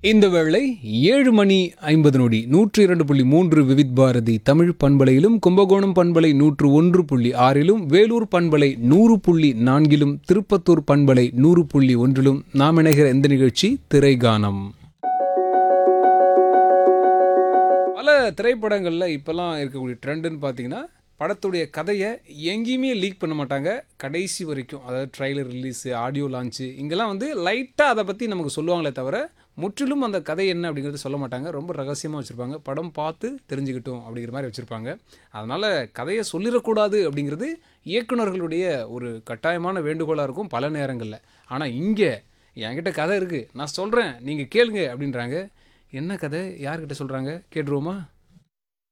இந்த வேளை ஏழு மணி ஐம்பது நொடி நூற்று இரண்டு புள்ளி மூன்று விவித் பாரதி தமிழ் பண்பலையிலும் கும்பகோணம் பண்பலை நூற்று ஒன்று புள்ளி ஆறிலும் வேலூர் பண்பலை நூறு புள்ளி நான்கிலும் திருப்பத்தூர் பண்பலை நூறு புள்ளி ஒன்றிலும் நாம் இணைகிற இந்த நிகழ்ச்சி திரைகானம் பல திரைப்படங்களில் இப்போல்லாம் இருக்கக்கூடிய ட்ரெண்டுன்னு பார்த்தீங்கன்னா படத்துடைய கதையை எங்கேயுமே லீக் பண்ண மாட்டாங்க கடைசி வரைக்கும் அதாவது ட்ரைலர் ரிலீஸு ஆடியோ லான்ச்சு இங்கெல்லாம் வந்து லைட்டாக அதை பற்றி நமக்கு சொல்லுவாங்களே தவிர முற்றிலும் அந்த கதை என்ன அப்படிங்கிறத சொல்ல மாட்டாங்க ரொம்ப ரகசியமாக வச்சுருப்பாங்க படம் பார்த்து தெரிஞ்சுக்கிட்டோம் அப்படிங்கிற மாதிரி வச்சுருப்பாங்க அதனால் கதையை சொல்லிடக்கூடாது அப்படிங்கிறது இயக்குனர்களுடைய ஒரு கட்டாயமான வேண்டுகோளாக இருக்கும் பல நேரங்களில் ஆனால் இங்கே என்கிட்ட கதை இருக்குது நான் சொல்கிறேன் நீங்கள் கேளுங்க அப்படின்றாங்க என்ன கதை யார்கிட்ட சொல்கிறாங்க கேட்டுருவோமா